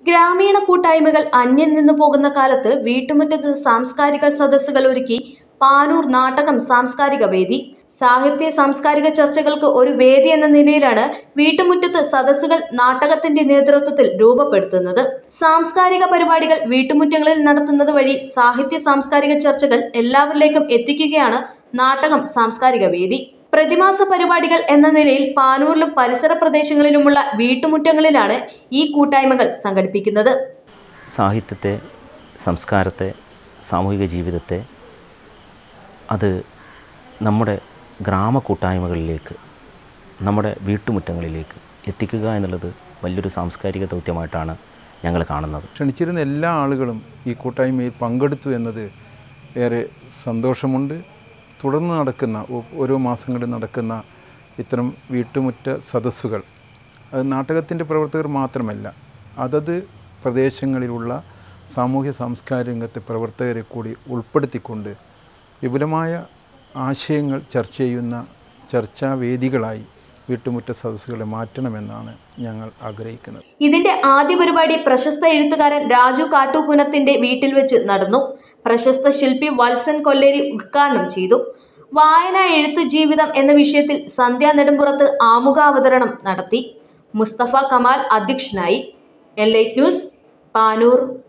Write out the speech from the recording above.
ഗ്രാമീണ കൂട്ടായ്മകൾ അന്യം നിന്നു പോകുന്ന കാലത്ത് വീട്ടുമുറ്റത്ത് സാംസ്കാരിക സദസ്സുകൾ ഒരുക്കി പാനൂർ നാടകം സാംസ്കാരിക വേദി സാഹിത്യ സാംസ്കാരിക ചർച്ചകൾക്ക് ഒരു വേദി എന്ന നിലയിലാണ് വീട്ടുമുറ്റത്ത് സദസ്സുകൾ നാടകത്തിന്റെ നേതൃത്വത്തിൽ രൂപപ്പെടുത്തുന്നത് സാംസ്കാരിക പരിപാടികൾ വീട്ടുമുറ്റങ്ങളിൽ നടത്തുന്നത് വഴി സാഹിത്യ സാംസ്കാരിക ചർച്ചകൾ എല്ലാവരിലേക്കും എത്തിക്കുകയാണ് നാടകം സാംസ്കാരിക വേദി പ്രതിമാസ പരിപാടികൾ എന്ന നിലയിൽ പാനൂരിലും പരിസര പ്രദേശങ്ങളിലുമുള്ള വീട്ടുമുറ്റങ്ങളിലാണ് ഈ കൂട്ടായ്മകൾ സംഘടിപ്പിക്കുന്നത് സാഹിത്യത്തെ സംസ്കാരത്തെ സാമൂഹിക ജീവിതത്തെ അത് നമ്മുടെ ഗ്രാമ കൂട്ടായ്മകളിലേക്ക് നമ്മുടെ വീട്ടുമുറ്റങ്ങളിലേക്ക് എത്തിക്കുക എന്നുള്ളത് വലിയൊരു സാംസ്കാരിക ദൗത്യമായിട്ടാണ് ഞങ്ങൾ കാണുന്നത് ക്ഷണിച്ചിരുന്ന എല്ലാ ആളുകളും ഈ കൂട്ടായ്മയിൽ പങ്കെടുത്തു എന്നത് ഏറെ സന്തോഷമുണ്ട് തുടർന്ന് നടക്കുന്ന ഓ- ഓരോ മാസങ്ങളിൽ നടക്കുന്ന ഇത്തരം വീട്ടുമുറ്റ സദസ്സുകൾ അത് നാടകത്തിൻ്റെ പ്രവർത്തകർ മാത്രമല്ല അതത് പ്രദേശങ്ങളിലുള്ള സാമൂഹ്യ സാംസ്കാരിക രംഗത്തെ പ്രവർത്തകരെ കൂടി ഉൾപ്പെടുത്തിക്കൊണ്ട് വിപുലമായ ആശയങ്ങൾ ചർച്ച ചെയ്യുന്ന ചർച്ചാവേദികളായി വീട്ടുമുറ്റ സദസ്സുകളെ മാറ്റണമെന്നാണ് ഞങ്ങൾ ആഗ്രഹിക്കുന്നത് ഇതിന്റെ ആദ്യ പരിപാടി പ്രശസ്ത എഴുത്തുകാരൻ രാജു കാട്ടുപുനത്തിന്റെ വീട്ടിൽ വെച്ച് നടന്നു പ്രശസ്ത ശില്പി വത്സൻ കൊല്ലേരി ഉദ്ഘാടനം ചെയ്തു വായന എഴുത്ത് ജീവിതം എന്ന വിഷയത്തിൽ സന്ധ്യ നെടുമ്പുറത്ത് ആമുഖാവതരണം നടത്തി മുസ്തഫ കമാൽ അധ്യക്ഷനായി എൽ ന്യൂസ് പാനൂർ